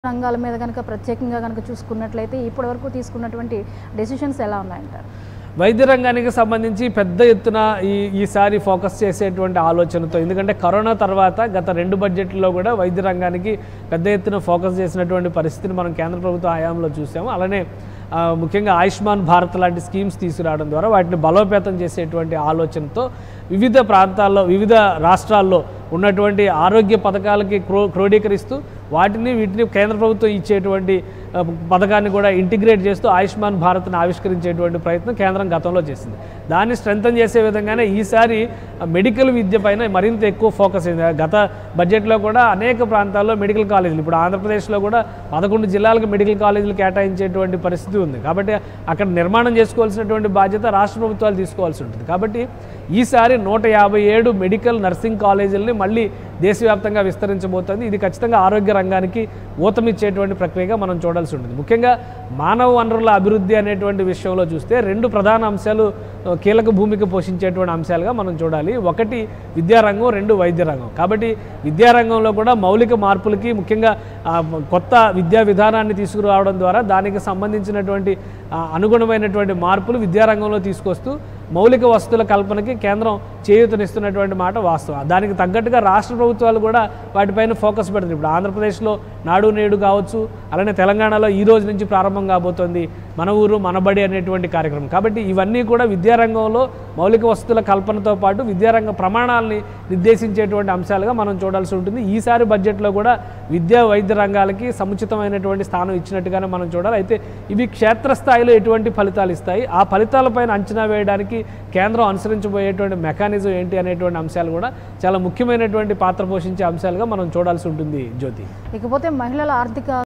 రంగాల మీద కనుక ప్రత్యేకంగా కనుక చూసుకున్నట్లయితే ఇప్పటివరకు తీసుకున్నటువంటి డెసిషన్స్ ఎలా ఉన్నాయంటారు వైద్య రంగానికి సంబంధించి పెద్ద ఎత్తున ఈ ఈసారి ఫోకస్ చేసేటువంటి ఆలోచనతో ఎందుకంటే కరోనా తర్వాత గత రెండు బడ్జెట్లో కూడా వైద్య రంగానికి పెద్ద ఎత్తున ఫోకస్ చేసినటువంటి పరిస్థితిని మనం కేంద్ర ప్రభుత్వ హయాంలో చూసాము అలానే ఆ, ముఖ్యంగా ఆయుష్మాన్ భారత్ లాంటి స్కీమ్స్ తీసుకురావడం ద్వారా వాటిని బలోపేతం చేసేటువంటి ఆలోచనతో వివిధ ప్రాంతాల్లో వివిధ రాష్ట్రాల్లో ఉన్నటువంటి ఆరోగ్య పథకాలకి క్రో క్రోడీకరిస్తూ వాటిని వీటిని కేంద్ర ప్రభుత్వం ఇచ్చేటువంటి ఆ, పథకాన్ని కూడా ఇంటిగ్రేట్ చేస్తూ ఆయుష్మాన్ భారత్ని ఆవిష్కరించేటువంటి ప్రయత్నం కేంద్రం గతంలో చేసింది దాన్ని స్ట్రెంథన్ చేసే విధంగానే ఈసారి ఆ, మెడికల్ విద్య పైన మరింత ఎక్కువ ఫోకస్ అయింది గత బడ్జెట్లో కూడా అనేక ప్రాంతాల్లో మెడికల్ కాలేజీలు ఇప్పుడు ఆంధ్రప్రదేశ్లో కూడా పదకొండు జిల్లాలకు మెడికల్ కాలేజీలు కేటాయించేటువంటి పరిస్థితి ఉంది కాబట్టి అక్కడ నిర్మాణం చేసుకోవాల్సినటువంటి బాధ్యత రాష్ట్ర ప్రభుత్వాలు తీసుకోవాల్సి ఉంటుంది కాబట్టి ఈసారి నూట యాభై ఏడు మెడికల్ నర్సింగ్ కాలేజీలని మళ్ళీ దేశవ్యాప్తంగా విస్తరించబోతోంది ఇది ఖచ్చితంగా ఆరోగ్య రంగానికి ఊతమిచ్చేటువంటి ప్రక్రియగా మనం చూడాల్సి ఉంటుంది ముఖ్యంగా మానవ వనరుల అభివృద్ధి అనేటువంటి విషయంలో చూస్తే రెండు ప్రధాన అంశాలు ఆ, కీలక భూమిక పోషించేటువంటి అంశాలుగా మనం చూడాలి ఒకటి విద్యారంగం రెండు వైద్య రంగం కాబట్టి విద్యారంగంలో కూడా మౌలిక మార్పులకి ముఖ్యంగా ఆ, కొత్త విద్యా విధానాన్ని తీసుకురావడం ద్వారా దానికి సంబంధించినటువంటి ఆ, అనుగుణమైనటువంటి మార్పులు విద్యారంగంలో తీసుకొస్తూ మౌలిక వసతుల కల్పనకి కేంద్రం చేయూతనిస్తున్నటువంటి మాట వాస్తవం దానికి తగ్గట్టుగా రాష్ట్ర ప్రభుత్వాలు కూడా వాటిపైన ఫోకస్ పెడుతుంది ఇప్పుడు ఆంధ్రప్రదేశ్లో నాడు నేడు కావచ్చు అలానే తెలంగాణలో ఈ రోజు నుంచి ప్రారంభం కాబోతోంది మన ఊరు మనబడి అనేటువంటి కార్యక్రమం కాబట్టి ఇవన్నీ కూడా విద్యారంగంలో మౌలిక వసతుల కల్పనతో పాటు విద్యారంగ ప్రమాణాలని నిర్దేశించేటువంటి అంశాలుగా మనం చూడాల్సి ఉంటుంది ఈసారి బడ్జెట్లో కూడా విద్యా వైద్య రంగాలకి సముచితమైనటువంటి స్థానం ఇచ్చినట్టుగానే మనం చూడాలి అయితే ఇవి క్షేత్రస్థాయిలో ఎటువంటి ఫలితాలు ఇస్తాయి ఆ ఫలితాలపైన అంచనా వేయడానికి కేంద్రం అనుసరించబోయేటువంటి మెకానిజం ఏంటి అనేటువంటి అంశాలు కూడా చాలా ముఖ్యమైనటువంటి పాత్ర పోషించే అంశాలుగా మనం చూడాల్సి ఉంటుంది జ్యోతి ఇకపోతే మహిళల ఆర్థిక